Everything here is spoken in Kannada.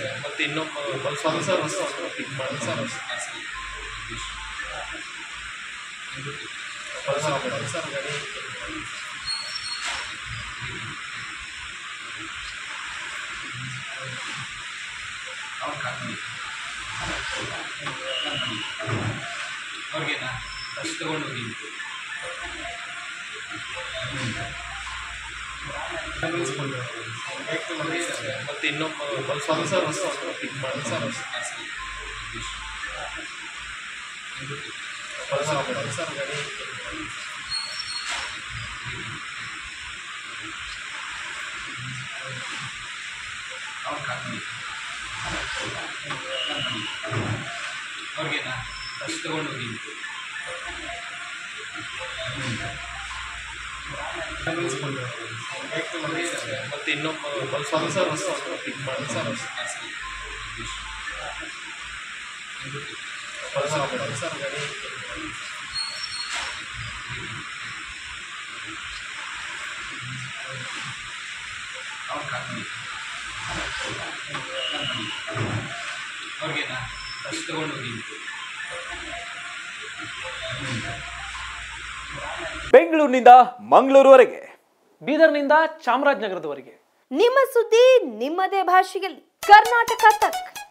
ಮತ್ತೆ ಇನ್ನೊಬ್ಬ ಸ್ಪಾನ್ಸರ್ ಪಿಕ್ ಮಾಡಿ ಸರ್ ಸರ್ ಗಾಡಿ ಅವ್ರಿಗೇನಾ ಅಲ್ಲಿ ತಗೊಂಡು ಹೋಗಿ ಮತ್ತೆ ಇನ್ನೊಬ್ಬ ಸ್ಪಾನ್ಸರ್ ಪಿಕ್ ಮಾಡಿ ಸರ್ ಸರ್ ಗಾಡಿ ಅವ್ರು ಕಾಕಿ ಅವ್ರಿಗೇನಾ ಅಲ್ಲಿ ತಗೊಂಡು ಹೋಗಿ ಮತ್ತೆ ಇನ್ನೊಬ್ಬ ಸ್ಪಾನ್ಸರ್ ಪಿಕ್ ಮಾಡಿ ಸರ್ ಸರ್ ಗಾಡಿ ಅವ್ರು ಕಾಕಿ ಅವ್ರಿಗೇನಾ ಅಲ್ಲಿ ತಗೊಂಡು ಹೋಗಿ ಬೆಂಗಳೂರಿನಿಂದ ಮಂಗಳೂರುವರೆಗೆ ಬೀದರ್ನಿಂದ ಚಾಮರಾಜನಗರದವರೆಗೆ ನಿಮ್ಮ ಸುದ್ದಿ ನಿಮ್ಮದೇ ಭಾಷೆಯಲ್ಲಿ ಕರ್ನಾಟಕ ತಕ್